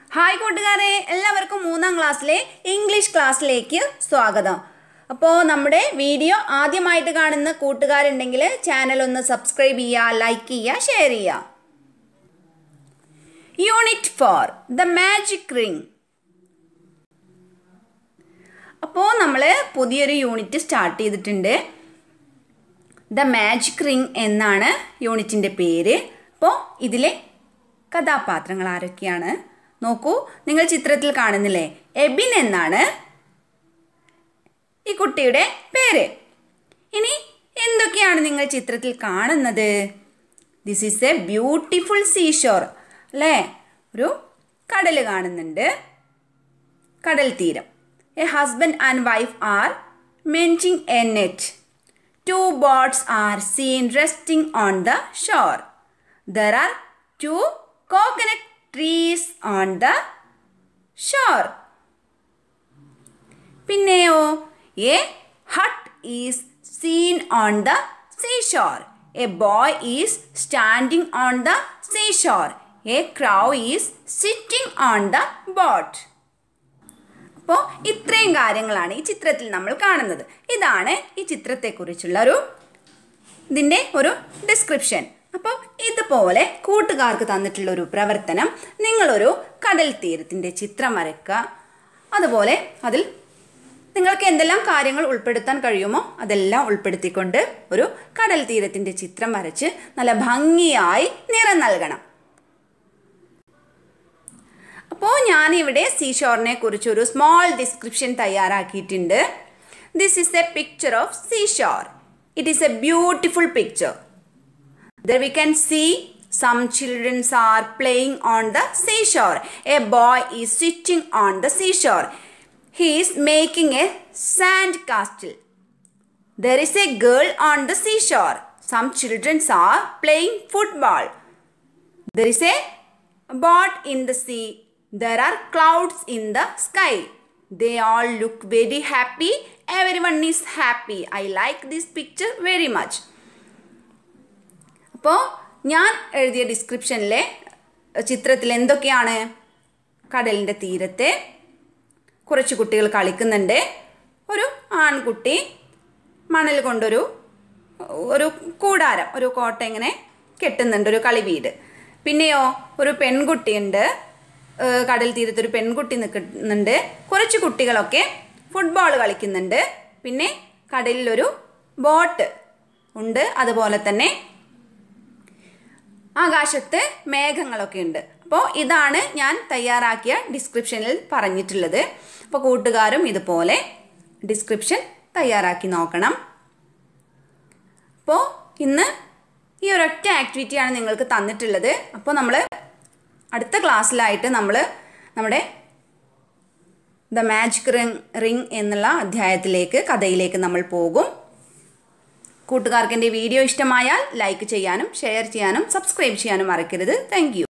Hi കൂട്ടുകാരെ എല്ലാവർക്കും മൂന്നാം ക്ലാസ്സിലെ ഇംഗ്ലീഷ് ക്ലാസ്സിലേക്ക് സ്വാഗതം അപ്പോൾ നമ്മുടെ വീഡിയോ ആദ്യമായിട്ട് കാണുന്ന കൂട്ടുകാരുണ്ടെങ്കിൽ ചാനൽ ഒന്ന് സബ്സ്ക്രൈബ് ചെയ്യുക ലൈക്ക് ചെയ്യുക ഷെയർ ചെയ്യുക unit four the magic ring അപ്പോൾ നമ്മൾ പുതിയൊരു യൂണിറ്റ് സ്റ്റാർട്ട് ചെയ്തിട്ടുണ്ട് ദ മാജിക് റിംഗ് എന്നാണ് യൂണിറ്റിൻ്റെ പേര് അപ്പോൾ ഇതിലെ കഥാപാത്രങ്ങൾ ആരൊക്കെയാണ് നോക്കൂ നിങ്ങൾ ചിത്രത്തിൽ കാണുന്നില്ലേ എബിൻ എന്നാണ് ഈ കുട്ടിയുടെ പേര് ഇനി എന്തൊക്കെയാണ് നിങ്ങൾ ചിത്രത്തിൽ കാണുന്നത് this is a beautiful seashore അല്ലേ ഒരു കടൽ കാണുന്നുണ്ട് കടൽ തീരം a husband and wife are mending a net two boats are seen resting on the shore there are two coconut trees on the shore പിന്നെയോ a hut is seen on the seashore a boy is standing on the seashore a crow is sitting on the boat അപ്പോൾ ഇത്രയും കാര്യങ്ങളാണ് ഈ ചിത്രത്തിൽ നമ്മൾ കാണുന്നത് ഇതാണ് ഈ ചിത്രത്തെക്കുറിച്ചുള്ള ഒരു ഇതിൻ്റെ ഒരു ഡിസ്ക്രിപ്ഷൻ അപ്പോൾ ഇതുപോലെ കൂട്ടുകാർക്ക് തന്നിട്ടുള്ള ഒരു പ്രവർത്തനം നിങ്ങളൊരു കടൽ തീരത്തിൻ്റെ ചിത്രം വരയ്ക്കുക അതുപോലെ അതിൽ നിങ്ങൾക്ക് എന്തെല്ലാം കാര്യങ്ങൾ ഉൾപ്പെടുത്താൻ കഴിയുമോ അതെല്ലാം ഉൾപ്പെടുത്തിക്കൊണ്ട് ഒരു കടൽ തീരത്തിൻ്റെ ചിത്രം വരച്ച് നല്ല ഭംഗിയായി നിറം നൽകണം അപ്പോൾ ഞാനിവിടെ സീഷോറിനെ കുറിച്ച് ഒരു സ്മോൾ ഡിസ്ക്രിപ്ഷൻ തയ്യാറാക്കിയിട്ടുണ്ട് this is a picture of seashore it is a beautiful picture There we can see some children are playing on the seashore. A boy is sitting on the seashore. He is making a sand castle. There is a girl on the seashore. Some children are playing football. There is a boat in the sea. There are clouds in the sky. They all look very happy. Everyone is happy. I like this picture very much. അപ്പോൾ ഞാൻ എഴുതിയ ഡിസ്ക്രിപ്ഷനിലെ ചിത്രത്തിൽ എന്തൊക്കെയാണ് കടലിൻ്റെ തീരത്തെ കുറച്ച് കുട്ടികൾ കളിക്കുന്നുണ്ട് ഒരു ആൺകുട്ടി മണൽ കൊണ്ടൊരു ഒരു കൂടാരം ഒരു കോട്ട ഇങ്ങനെ കെട്ടുന്നുണ്ട് ഒരു കളിവീട് പിന്നെയോ ഒരു പെൺകുട്ടിയുണ്ട് കടൽ തീരത്ത് ഒരു പെൺകുട്ടി നിൽക്കുന്നുണ്ട് കുറച്ച് കുട്ടികളൊക്കെ ഫുട്ബോൾ കളിക്കുന്നുണ്ട് പിന്നെ കടലിലൊരു ബോട്ട് ഉണ്ട് അതുപോലെ തന്നെ ആകാശത്ത് മേഘങ്ങളൊക്കെ ഉണ്ട് അപ്പോൾ ഇതാണ് ഞാൻ തയ്യാറാക്കിയ ഡിസ്ക്രിപ്ഷനിൽ പറഞ്ഞിട്ടുള്ളത് അപ്പോൾ കൂട്ടുകാരും ഇതുപോലെ ഡിസ്ക്രിപ്ഷൻ തയ്യാറാക്കി നോക്കണം അപ്പോൾ ഇന്ന് ഈ ഒരൊറ്റ ആക്ടിവിറ്റിയാണ് നിങ്ങൾക്ക് തന്നിട്ടുള്ളത് അപ്പോൾ നമ്മൾ അടുത്ത ക്ലാസ്സിലായിട്ട് നമ്മൾ നമ്മുടെ ദ മാജിക് റിങ് റിങ് എന്നുള്ള അധ്യായത്തിലേക്ക് കഥയിലേക്ക് നമ്മൾ പോകും കൂട്ടുകാർക്ക് എൻ്റെ വീഡിയോ ഇഷ്ടമായാൽ ലൈക്ക് ചെയ്യാനും ഷെയർ ചെയ്യാനും സബ്സ്ക്രൈബ് ചെയ്യാനും മറക്കരുത് താങ്ക്